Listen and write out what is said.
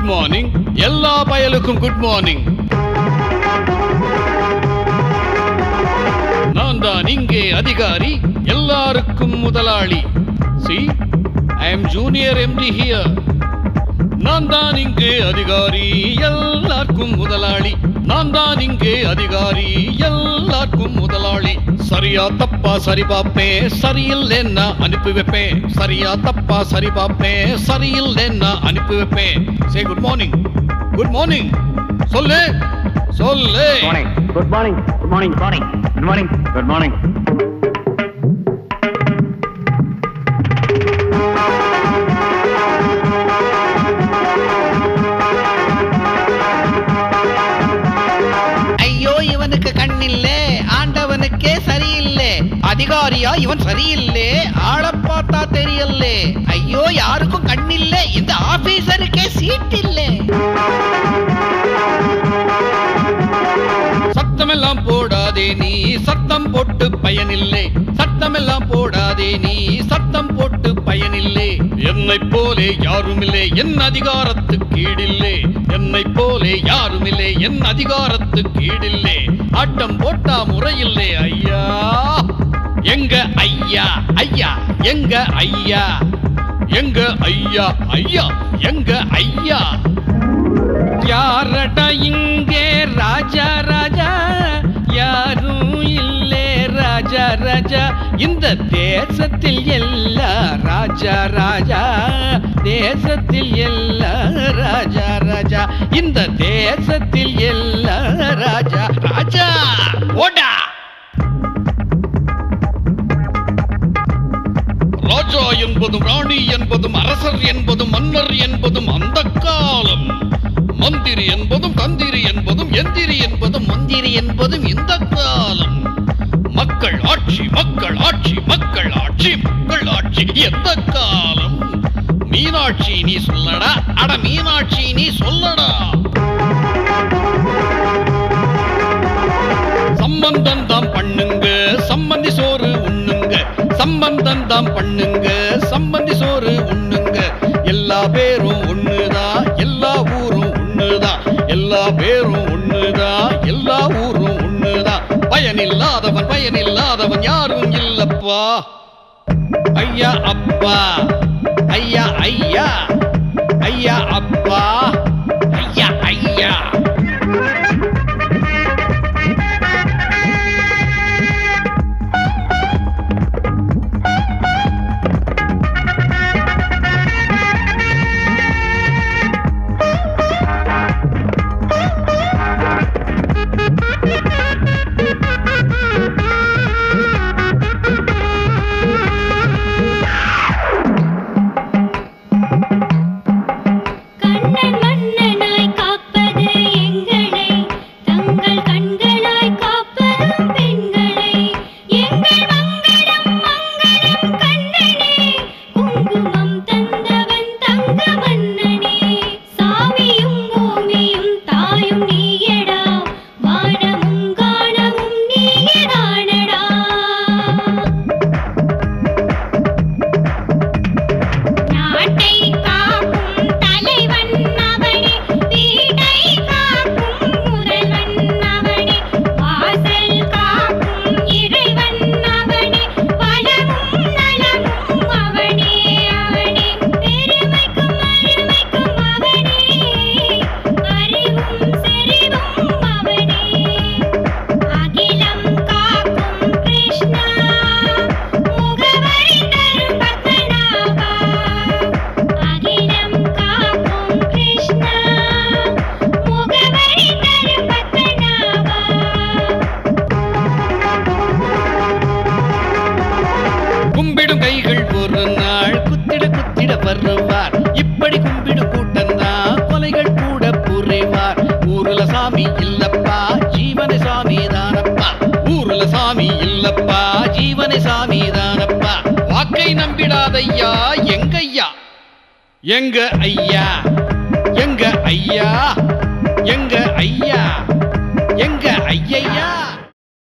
good morning எல்லா பயலுக்கும் good morning நான் தான் இங்கே அதிகாரி எல்லாருக்கும் முதலாளி see I am junior MD here நான் தான் இங்கே அதிகாரி எல்லாருக்கும் முதலாளி நான் தான் இங்கே அதிகாரி எல்லாருக்கும் முதலாளி சரியா தப்பா சரி பாப்பேன் சரியில்லைன்னா அனுப்பி வைப்பேன் சரியா தப்பா சரி பாப்பேன் சரியில்லைன்னா அனுப்பி வைப்பேன் say good morning good morning சொல்லு சொல்லு morning good morning good morning morning good morning good morning ஐயோ இவனுக்கு கண்ணில்லே ஆண்டவனுக்கே சரியில்லை அதிகாரியா இவன் சரியில்லை ஆள பார்த்தா தெரியல ஐயோ யாருக்கும் கண்ணில்லை இந்த ஆபீசருக்கே சீட் இல்லை சத்தமெல்லாம் போடாதே நீ சத்தம் போட்டு பயனில்லை சத்தமெல்லாம் போடாதே நீ சத்தம் போட்டு பயனில்லை என்னை போலே யாருமில்லை என் அதிகாரத்து கீழில்லை என்னை போலே யாருமில்லை என் அதிகாரத்து கீழில்லை ஆட்டம் போட்டா முறையில்லை ஐயா எங்க ஐயா ஐயா எங்க ஐயா எங்க ஐயா ஐயா எங்க ஐயா யாரடா இங்கே ராஜா ராஜா யாரும் இல்லே ராஜா ராஜா இந்த தேசத்தில் எல்லா ராஜா ராஜா தேசத்தில் எல்லா ராஜா ராஜா இந்த தேசத்தில் எல்லா ராஜா ராஜா ஓடா ராஜா என்பதும் ராணி என்பதும் அரசர் என்பதும் மன்னர் என்பதும் அந்த காலம் மந்திரி என்பதும் தந்திரி என்பதும் எந்திரி என்பதும் மந்திரி என்பதும் இந்த காலம் மக்கள் ஆட்சி மக்கள் ஆட்சி மக்கள் ஆட்சி மக்கள் ஆட்சி எந்த காலம் மீனாட்சி நீ சொல்லடா அட மீனாட்சி நீ சொல்லடா சம்பந்தம் தான் பண்ணுங்க சம்பந்தி சோறு உண்ணுங்க சம்பந்தம் தான் பண்ணுங்க சம்பந்தி சோறு உண்ணுங்க எல்லா பேரும் ஒண்ணுதான் எல்லா ஊரும் ஒண்ணுதான் எல்லா பேரும் ஒண்ணுதான் எல்லா ஊரும் ஒண்ணுதான் பயனில்லாதவன் பயனில்லாதவன் யாரும் இல்லப்பா ஐயா அப்பா ஐயா ஐயா ஐயா அப்பா ஐயா ஐயா கண்ணன் மன்னனாய் காப்பது எங்களை தங்கள் கண்களாய் காப்பதும் பெண்களை எங்கள் மங்களம் மங்களம் கண்ணனே குங்குமம் தந்தவன் தங்க மன்னனே சாமியும் பூமியும் தாயும் நீயடா வானமும் காணமும் நீயதானடா நாட்டை காக்கும் தலைவன் அவனே வீட்டை காக்கும் முதல்வன் அவனே வாசல் காக்கும் இறைவன் அவனே வளமும் நலமும் அவனே அவனே பெருமைக்கும் அருமைக்கும் அவனே அறிவும் செறிவும் அவனே அகிலம் காக்கும் கிருஷ்ணா முகவரி தரும் பத்மநாபா அகிலம் காக்கும் கிருஷ்ணா முகவரி தரும் பத்மநாபா கும்பிடும் கைகள் ஒரு நாள் குத்திட குத்திட வருவார் இப்படி கும்பிடும் கூட்டம்தான் கொலைகள் கூட புரிவார் ஊருல சாமி இல்லப்பா ஜீவன சாமி தானப்பா ஊருல சாமி இல்லப்பா ஜீவன சாமி தானப்பா வாக்கை நம்பிடாதையா எங்க ஐயா எங்க ஐயா எங்க ஐயா